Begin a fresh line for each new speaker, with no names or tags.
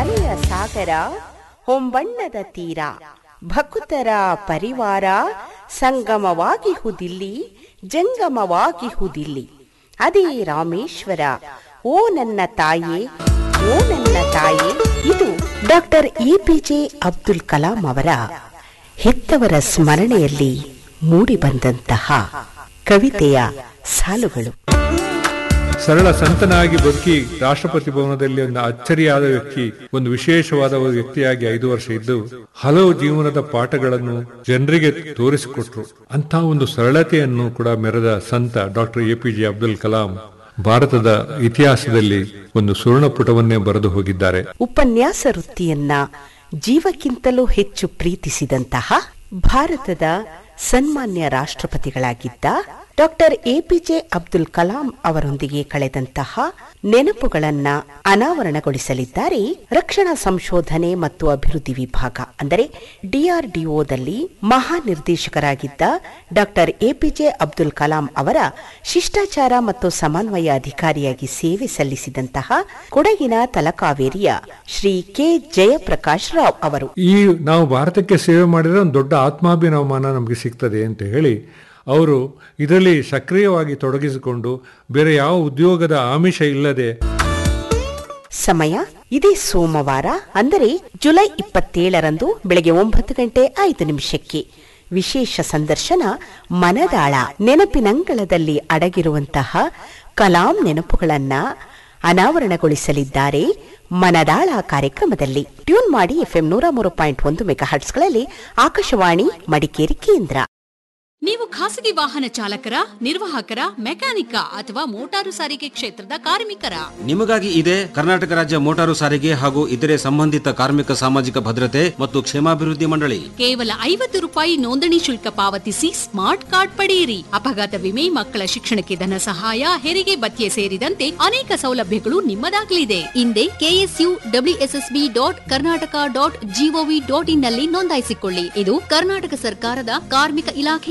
ಕರೆಯ ಸಾಗರ ಹೊಂಬಣ್ಣದ ತೀರ ಭಕುತರ ಪರಿವಾರ ಸಂಗಮವಾಗಿಹುದಿಲ್ಲಿ ಜಂಗಮವಾಗಿಹುದಿಲ್ಲಿ ಅದೇ ರಾಮೇಶ್ವರ ಓ ನನ್ನ ತಾಯೇ ಓ ನನ್ನ ತಾಯೇ ಇದು ಡಾಕ್ಟರ್ ಎಪಿಜೆ ಅಬ್ದುಲ್ ಕಲಾಂ ಅವರ ಹೆತ್ತವರ ಸ್ಮರಣೆಯಲ್ಲಿ ಮೂಡಿಬಂದಂತಹ ಕವಿತೆಯ ಸಾಲುಗಳು
ಸರಳ ಸಂತನಾಗಿ ಬದುಕಿ ರಾಷ್ಟ್ರಪತಿ ಭವನದಲ್ಲಿ ಒಂದು ಅಚ್ಚರಿಯಾದ ವ್ಯಕ್ತಿ ಒಂದು ವಿಶೇಷವಾದ ಒಂದು ವ್ಯಕ್ತಿಯಾಗಿ ಐದು ವರ್ಷ ಇದ್ದು ಹಲವು ಜೀವನದ ಪಾಠಗಳನ್ನು ಜನರಿಗೆ ತೋರಿಸಿಕೊಟ್ರು ಅಂತ ಒಂದು ಸರಳತೆಯನ್ನು ಕೂಡ ಮೆರೆದ ಸಂತ ಡಾಕ್ಟರ್ ಎಪಿಜೆ ಅಬ್ದುಲ್ ಕಲಾಂ ಭಾರತದ ಇತಿಹಾಸದಲ್ಲಿ ಒಂದು ಸುವರ್ಣ ಪುಟವನ್ನೇ ಬರೆದು ಹೋಗಿದ್ದಾರೆ
ಉಪನ್ಯಾಸ ವೃತ್ತಿಯನ್ನ ಜೀವಕ್ಕಿಂತಲೂ ಹೆಚ್ಚು ಪ್ರೀತಿಸಿದಂತಹ ಭಾರತದ ಸನ್ಮಾನ್ಯ ರಾಷ್ಟ್ರಪತಿಗಳಾಗಿದ್ದ ಡಾಕ್ಟರ್ ಎಪಿಜೆ ಅಬ್ದುಲ್ ಕಲಾಂ ಅವರೊಂದಿಗೆ ಕಳೆದಂತಹ ನೆನಪುಗಳನ್ನ ಅನಾವರಣಗೊಳಿಸಲಿದ್ದಾರೆ ರಕ್ಷಣಾ ಸಂಶೋಧನೆ ಮತ್ತು ಅಭಿವೃದ್ಧಿ ವಿಭಾಗ ಅಂದರೆ ಡಿಆರ್ಡಿಒದಲ್ಲಿ ಮಹಾನಿರ್ದೇಶಕರಾಗಿದ್ದ ಡಾಕ್ಟರ್ ಎಪಿಜೆ ಅಬ್ದುಲ್ ಕಲಾಂ ಅವರ ಶಿಷ್ಟಾಚಾರ ಮತ್ತು ಸಮನ್ವಯ ಅಧಿಕಾರಿಯಾಗಿ ಸೇವೆ ಸಲ್ಲಿಸಿದಂತಹ ಕೊಡಗಿನ ತಲಕಾವೇರಿಯ ಶ್ರೀ ಕೆ ಜಯಪ್ರಕಾಶ್ ರಾವ್ ಅವರು
ಈ ನಾವು ಭಾರತಕ್ಕೆ ಸೇವೆ ಮಾಡಿದ್ರೆ ಒಂದು ದೊಡ್ಡ ಆತ್ಮಾಭಿನವಮಾನ ನಮಗೆ ಸಿಗ್ತದೆ ಅಂತ ಹೇಳಿ ಅವರು ಇದರಲ್ಲಿ ಸಕ್ರಿಯವಾಗಿ ತೊಡಗಿಸಿಕೊಂಡು ಬೇರೆ ಯಾವ ಉದ್ಯೋಗದ ಆಮಿಷ ಇಲ್ಲದೆ
ಸಮಯ ಇದೇ ಸೋಮವಾರ ಅಂದರೆ ಜುಲೈ ಇಪ್ಪತ್ತೇಳರಂದು ಬೆಳಗ್ಗೆ ಒಂಬತ್ತು ಗಂಟೆ ಐದು ನಿಮಿಷಕ್ಕೆ ವಿಶೇಷ ಸಂದರ್ಶನ ಮನದಾಳ ನೆನಪಿನಂಗಳದಲ್ಲಿ ಅಡಗಿರುವಂತಹ ಕಲಾಂ ನೆನಪುಗಳನ್ನ ಅನಾವರಣಗೊಳಿಸಲಿದ್ದಾರೆ ಮನದಾಳ ಕಾರ್ಯಕ್ರಮದಲ್ಲಿ ಟ್ಯೂನ್ ಮಾಡಿ ಎಫ್ಎಂ ನೂರ ಮೂರು ಪಾಯಿಂಟ್ ಒಂದು ಮೆಗಾ ಹರ್ಟ್ಸ್ಗಳಲ್ಲಿ ಆಕಾಶವಾಣಿ ಮಡಿಕೇರಿ ಕೇಂದ್ರ
ನೀವು ಖಾಸಗಿ ವಾಹನ ಚಾಲಕರ ನಿರ್ವಾಹಕರ ಮೆಕ್ಯಾನಿಕ ಅಥವಾ ಮೋಟಾರು ಸಾರಿಗೆ ಕ್ಷೇತ್ರದ ಕಾರ್ಮಿಕರ
ನಿಮಗಾಗಿ ಇದೆ ಕರ್ನಾಟಕ ರಾಜ್ಯ ಮೋಟಾರು ಸಾರಿಗೆ ಹಾಗೂ ಇತರೆ ಸಂಬಂಧಿತ ಕಾರ್ಮಿಕ ಸಾಮಾಜಿಕ ಭದ್ರತೆ ಮತ್ತು ಕ್ಷೇಮಾಭಿವೃದ್ಧಿ ಮಂಡಳಿ
ಕೇವಲ ಐವತ್ತು ರೂಪಾಯಿ ನೋಂದಣಿ ಶುಲ್ಕ ಪಾವತಿಸಿ ಸ್ಮಾರ್ಟ್ ಕಾರ್ಡ್ ಪಡೆಯಿರಿ ಅಪಘಾತ ವಿಮೆ ಮಕ್ಕಳ ಶಿಕ್ಷಣಕ್ಕೆ ಧನ ಸಹಾಯ ಹೆರಿಗೆ ಭತ್ಯೆ ಸೇರಿದಂತೆ ಅನೇಕ ಸೌಲಭ್ಯಗಳು ನಿಮ್ಮದಾಗಲಿದೆ ಹಿಂದೆ KSU WSSB dot Karnataka dot GOV dot in ನಲ್ಲಿ ನೋಂದಾಯಿಸಿಕೊಳ್ಳಿ ಇದು ಕರ್ನಾಟಕ ಸರ್ಕಾರದ ಕಾರ್ಮಿಕ ಇಲಾಖೆ